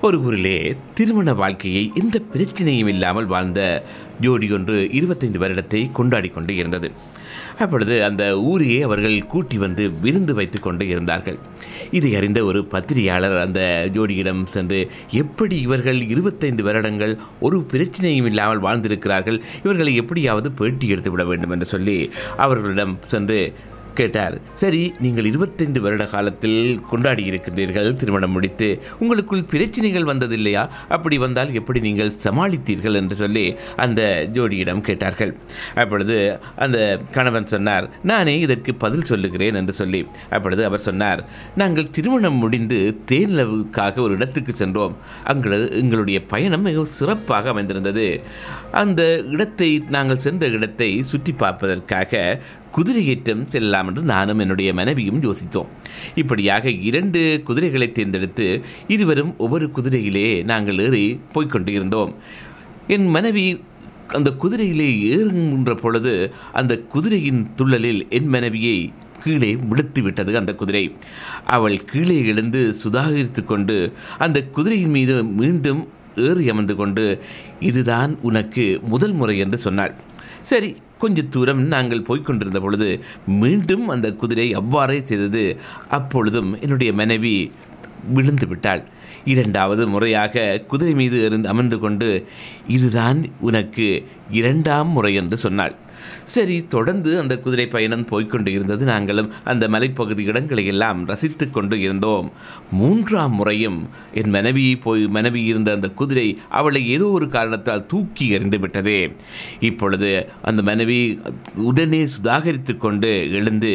ஒரு ஊரிலே திருமண வாழ்க்கையை எந்த பிரச்சனையும் இல்லாமல் வாழ்ந்த ஜோடி ஒன்று இருபத்தைந்து வருடத்தை கொண்டாடி கொண்டு இருந்தது அப்பொழுது அந்த ஊரையே அவர்கள் கூட்டி வந்து விருந்து வைத்து கொண்டு இருந்தார்கள் இதை அறிந்த ஒரு பத்திரிகையாளர் அந்த ஜோடியிடம் சென்று எப்படி இவர்கள் இருபத்தைந்து வருடங்கள் ஒரு பிரச்சனையும் இல்லாமல் வாழ்ந்திருக்கிறார்கள் இவர்களை எப்படியாவது பேட்டி எடுத்து விட வேண்டும் என்று சொல்லி அவர்களிடம் சென்று கேட்டார் சரி நீங்கள் இருபத்தைந்து வருட காலத்தில் கொண்டாடி இருக்கின்றீர்கள் திருமணம் முடித்து உங்களுக்குள் பிரச்சனைகள் வந்ததில்லையா அப்படி வந்தால் எப்படி நீங்கள் சமாளித்தீர்கள் என்று சொல்லி அந்த ஜோடியிடம் கேட்டார்கள் அப்பொழுது அந்த கணவன் சொன்னார் நானே இதற்கு பதில் சொல்லுகிறேன் என்று சொல்லி அப்பொழுது அவர் சொன்னார் நாங்கள் திருமணம் முடிந்து தேனிலவுக்காக ஒரு இடத்துக்கு சென்றோம் அங்கு எங்களுடைய பயணம் மிகவும் சிறப்பாக அமைந்திருந்தது அந்த இடத்தை நாங்கள் சென்ற இடத்தை சுற்றி பார்ப்பதற்காக குதிரையேற்றம் செல்லலாம் என்று நானும் என்னுடைய மனைவியும் யோசித்தோம் இப்படியாக இரண்டு குதிரைகளை தேர்ந்தெடுத்து இருவரும் ஒவ்வொரு குதிரையிலே நாங்கள் ஏறி போய்க்கொண்டு இருந்தோம் என் மனைவி அந்த குதிரையிலே ஏறுகின்ற பொழுது அந்த குதிரையின் துள்ளலில் என் மனைவியை கீழே விழுத்து விட்டது அந்த குதிரை அவள் கீழே எழுந்து சுதாகரித்து கொண்டு அந்த குதிரையின் மீது மீண்டும் ஏறி அமர்ந்து கொண்டு இதுதான் உனக்கு முதல் முறை என்று சொன்னாள் சரி கொஞ்ச தூரம் நாங்கள் போய்க்கொண்டிருந்த பொழுது மீண்டும் அந்த குதிரை அவ்வாறே செய்தது அப்பொழுதும் என்னுடைய மனைவி விழுந்து விட்டாள் இரண்டாவது முறையாக குதிரை மீது இருந்து அமர்ந்து கொண்டு இதுதான் உனக்கு இரண்டாம் முறை என்று சொன்னாள் சரி தொடர்ந்து அந்த குதிரை பயணம் போய்க்கொண்டு இருந்தது நாங்களும் அந்த மலைப்பகுதி இடங்களை எல்லாம் ரசித்து கொண்டு இருந்தோம் மூன்றாம் முறையும் என் மனைவி போய் மனைவி இருந்த அந்த குதிரை அவளை ஏதோ ஒரு காரணத்தால் தூக்கி எறிந்து விட்டது இப்பொழுது அந்த மனைவி உடனே சுதாகரித்து கொண்டு எழுந்து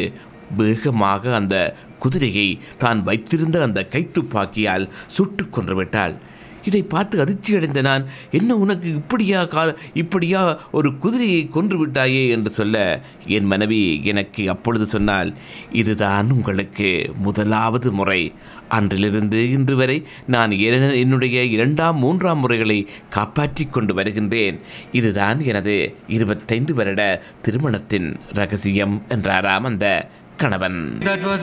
வேகமாக அந்த குதிரையை தான் வைத்திருந்த அந்த கைத்துப்பாக்கியால் சுட்டு கொன்று விட்டாள் இதை பார்த்து அதிர்ச்சியடைந்த நான் என்ன உனக்கு இப்படியா கா இப்படியா ஒரு குதிரையை கொன்று விட்டாயே என்று சொல்ல என் மனைவி எனக்கு அப்பொழுது சொன்னால் இதுதான் உங்களுக்கு முதலாவது முறை அன்றிலிருந்து இன்று வரை நான் என- என்னுடைய இரண்டாம் மூன்றாம் முறைகளை காப்பாற்றி கொண்டு வருகின்றேன் இதுதான் எனது இருபத்தைந்து வருட திருமணத்தின் ரகசியம் என்றாராம் அந்த கணவன் That was